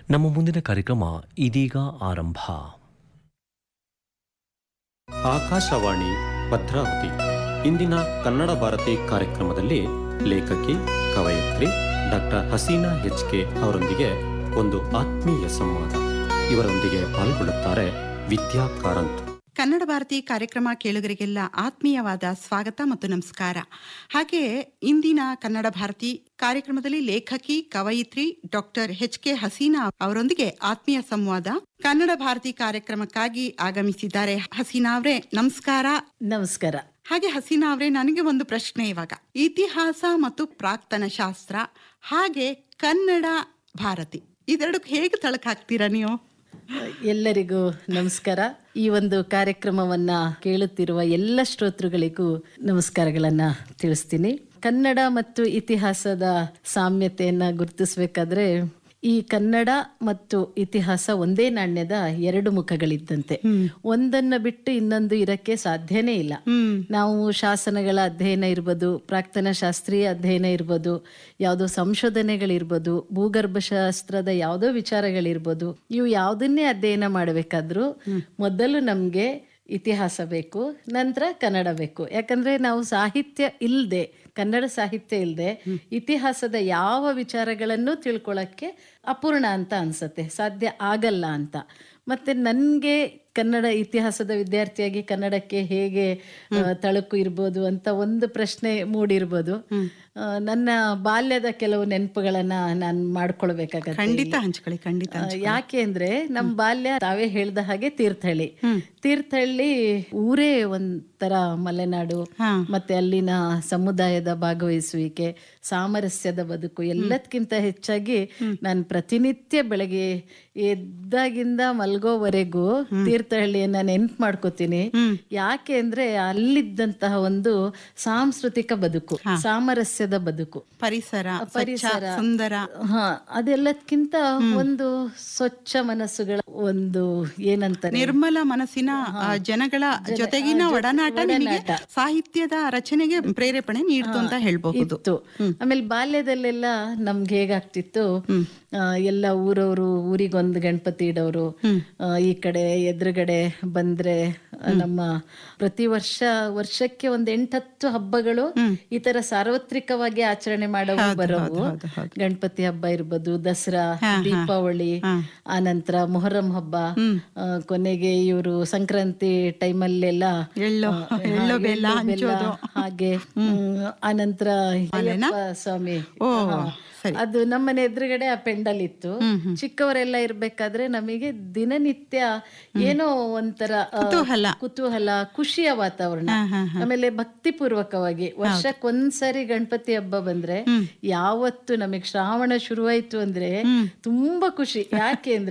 ನಮ್ಮ ಮುಂದಿನ ಕಾರ್ಯಕ್ರಮ ಇದೀಗ ಆರಂಭ ಆಕಾಶವಾಣಿ ಭದ್ರಾವತಿ ಇಂದಿನ ಕನ್ನಡ ಭಾರತಿ ಕಾರ್ಯಕ್ರಮದಲ್ಲಿ ಲೇಖಕಿ ಕವಯತ್ರಿ ಡಾಕ್ಟರ್ ಹಸೀನಾ ಎಚ್ ಕೆ ಅವರೊಂದಿಗೆ ಒಂದು ಆತ್ಮೀಯ ಸಂವಾದ ಇವರೊಂದಿಗೆ ಪಾಲ್ಗೊಳ್ಳುತ್ತಾರೆ ವಿದ್ಯಾ ಕಾರಂತ್ ಕನ್ನಡ ಭಾರತಿ ಕಾರ್ಯಕ್ರಮ ಕೇಳುಗರಿಗೆಲ್ಲ ಆತ್ಮೀಯವಾದ ಸ್ವಾಗತ ಮತ್ತು ನಮಸ್ಕಾರ ಹಾಗೆ ಇಂದಿನ ಕನ್ನಡ ಭಾರತಿ ಕಾರ್ಯಕ್ರಮದಲ್ಲಿ ಲೇಖಕಿ ಕವಯಿತ್ರಿ ಡಾಕ್ಟರ್ ಎಚ್ ಕೆ ಹಸೀನಾ ಅವರೊಂದಿಗೆ ಆತ್ಮೀಯ ಸಂವಾದ ಕನ್ನಡ ಭಾರತಿ ಕಾರ್ಯಕ್ರಮಕ್ಕಾಗಿ ಆಗಮಿಸಿದ್ದಾರೆ ಹಸೀನಾ ಅವರೇ ನಮಸ್ಕಾರ ನಮಸ್ಕಾರ ಹಾಗೆ ಹಸೀನಾ ಅವರೇ ನನಗೆ ಒಂದು ಪ್ರಶ್ನೆ ಇವಾಗ ಇತಿಹಾಸ ಮತ್ತು ಪ್ರಾಕ್ತನ ಶಾಸ್ತ್ರ ಹಾಗೆ ಕನ್ನಡ ಭಾರತಿ ಇದೆರಡಕ್ಕೆ ಹೇಗೆ ತಳಕ್ ಹಾಕ್ತೀರಾ ನೀವು ಎಲ್ಲರಿಗೂ ನಮಸ್ಕಾರ ಈ ಒಂದು ಕಾರ್ಯಕ್ರಮವನ್ನ ಕೇಳುತ್ತಿರುವ ಎಲ್ಲ ಶ್ರೋತೃಗಳಿಗೂ ನಮಸ್ಕಾರಗಳನ್ನ ತಿಳಿಸ್ತೀನಿ ಕನ್ನಡ ಮತ್ತು ಇತಿಹಾಸದ ಸಾಮ್ಯತೆಯನ್ನ ಗುರುತಿಸಬೇಕಾದ್ರೆ ಈ ಕನ್ನಡ ಮತ್ತು ಇತಿಹಾಸ ಒಂದೇ ನಾಣ್ಯದ ಎರಡು ಮುಖಗಳಿದ್ದಂತೆ ಒಂದನ್ನ ಬಿಟ್ಟು ಇನ್ನೊಂದು ಇರಕ್ಕೆ ಸಾಧ್ಯನೇ ಇಲ್ಲ ನಾವು ಶಾಸನಗಳ ಅಧ್ಯಯನ ಇರ್ಬೋದು ಪ್ರಾಕ್ತನ ಶಾಸ್ತ್ರೀಯ ಅಧ್ಯಯನ ಇರ್ಬೋದು ಯಾವುದೋ ಸಂಶೋಧನೆಗಳಿರ್ಬೋದು ಭೂಗರ್ಭಶಾಸ್ತ್ರದ ಯಾವುದೋ ವಿಚಾರಗಳಿರ್ಬೋದು ಇವು ಯಾವುದನ್ನೇ ಅಧ್ಯಯನ ಮಾಡಬೇಕಾದ್ರೂ ಮೊದಲು ನಮ್ಗೆ ಇತಿಹಾಸ ಬೇಕು ನಂತರ ಕನ್ನಡ ಬೇಕು ಯಾಕಂದ್ರೆ ನಾವು ಸಾಹಿತ್ಯ ಇಲ್ಲದೆ ಕನ್ನಡ ಸಾಹಿತ್ಯ ಇಲ್ಲದೆ ಇತಿಹಾಸದ ಯಾವ ವಿಚಾರಗಳನ್ನು ತಿಳ್ಕೊಳ್ಳೋಕ್ಕೆ ಅಪೂರ್ಣ ಅಂತ ಅನ್ಸತ್ತೆ ಸಾಧ್ಯ ಆಗಲ್ಲ ಅಂತ ಮತ್ತೆ ನನಗೆ ಕನ್ನಡ ಇತಿಹಾಸದ ವಿದ್ಯಾರ್ಥಿಯಾಗಿ ಕನ್ನಡಕ್ಕೆ ಹೇಗೆ ಆ, ತಳುಕು ಇರ್ಬೋದು ಅಂತ ಒಂದು ಪ್ರಶ್ನೆ ಮೂಡಿರ್ಬೋದು ಆ, ನನ್ನ ಬಾಲ್ಯದ ಕೆಲವು ನೆನಪುಗಳನ್ನ ನಾನು ಮಾಡ್ಕೊಳ್ಬೇಕಾಗತ್ತೆ ಖಂಡಿತ ಹಂಚ್ಕೊಳ್ಳಿ ಖಂಡಿತ ಆ, ಯಾಕೆ ಅಂದ್ರೆ ನಮ್ ಬಾಲ್ಯ ತಾವೇ ಹೇಳ್ದ ಹಾಗೆ ತೀರ್ಥಹಳ್ಳಿ ತೀರ್ಥಹಳ್ಳಿ ಊರೇ ಒಂಥರ ಮಲೆನಾಡು ಮತ್ತೆ ಅಲ್ಲಿನ ಸಮುದಾಯದ ಭಾಗವಹಿಸುವಿಕೆ ಸಾಮರಸ್ಯದ ಬದುಕು ಎಲ್ಲದಕ್ಕಿಂತ ಹೆಚ್ಚಾಗಿ ನಾನು ಪ್ರತಿನಿತ್ಯ ಬೆಳಗ್ಗೆ ಎದ್ದಾಗಿಂದ ಮಲ್ಗೋವರೆಗೂ ತೀರ್ಥಹಳ್ಳಿಯನ್ನ ನೆನ್ಪು ಮಾಡ್ಕೋತೀನಿ ಯಾಕೆ ಅಂದ್ರೆ ಅಲ್ಲಿದ್ದಂತಹ ಒಂದು ಸಾಂಸ್ಕೃತಿಕ ಬದುಕು ಸಾಮರಸ್ಯದ ಬದುಕು ಪರಿಸರ ಪರಿಸರ ಸ್ವಚ್ಛ, ಸುಂದರ ಹಾ ಅದೆಲ್ಲದಕ್ಕಿಂತ ಒಂದು ಸ್ವಚ್ಛ ಮನಸ್ಸುಗಳ ಒಂದು ಏನಂತಾರೆ ನಿರ್ಮಲ ಮನಸ್ಸಿನ ಆ, ಜನಗಳ ಜೊತೆಗಿನ ಒಡನಾಟ ನಿಮಗೆ ಸಾಹಿತ್ಯದ ರಚನೆಗೆ ಪ್ರೇರೇಪಣೆ ನೀಡ್ತು ಅಂತ ಹೇಳ್ಬಹುದು ಇತ್ತು ಆಮೇಲೆ ಬಾಲ್ಯದಲ್ಲೆಲ್ಲ ನಮ್ಗೆ ಹೇಗಾಗ್ತಿತ್ತು ಆ, ಎಲ್ಲ ಊರವರು ಊರಿಗೊಂದು ಗಣಪತಿ ಇಡೋರು ಆ, ಈ ಕಡೆ ಎದುರುಗಡೆ ಬಂದ್ರೆ ಆ, ನಮ್ಮ ಪ್ರತಿ ವರ್ಷ ವರ್ಷಕ್ಕೆ ಒಂದ್ ಎಂಟತ್ತು ಹಬ್ಬಗಳು ಈ ತರ ಸಾರ್ವತ್ರಿಕವಾಗಿ ಆಚರಣೆ ಮಾಡವು ಬರೋವು ಗಣಪತಿ ಹಬ್ಬ ಇರ್ಬೋದು ದಸರಾ ದೀಪಾವಳಿ ಆನಂತರ ಮೊಹರಂ ಹಬ್ಬ ಆ, ಕೊನೆಗೆ ಇವರು ಸಂಕ್ರಾಂತಿ ಟೈಮಲ್ಲೆಲ್ಲ ಎಳ್ಳು ಎಳ್ಳು ಬೆಲ್ಲ ಹಂಚೋದು ಹಾಗೆ ಹ್ಮ್, ಆನಂತರ ಅಯ್ಯಪ್ಪ ಸ್ವಾಮಿ ಹಾ. ಅದು ನಮ್ಮನೆ ಎದುರುಗಡೆ ಆ ಪೆಂಡಲ್ ಇತ್ತು ಚಿಕ್ಕವರೆಲ್ಲ ಇರ್ಬೇಕಾದ್ರೆ ನಮಗೆ ದಿನನಿತ್ಯ ಏನೋ ಒಂಥರ ಆ, ಕುತೂಹಲ ಖುಷಿಯ ವಾತಾವರಣ ಆಮೇಲೆ ಭಕ್ತಿಪೂರ್ವಕವಾಗಿ ವರ್ಷಕ್ಕೊಂದ್ಸರಿ ಗಣಪತಿ ಹಬ್ಬ ಬಂದ್ರೆ ಯಾವತ್ತು ನಮಗೆ ಶ್ರಾವಣ ಶುರುವಾಯ್ತು ಅಂದ್ರೆ ತುಂಬಾ ಖುಷಿ ಯಾಕೆ ಅಂದ್ರೆ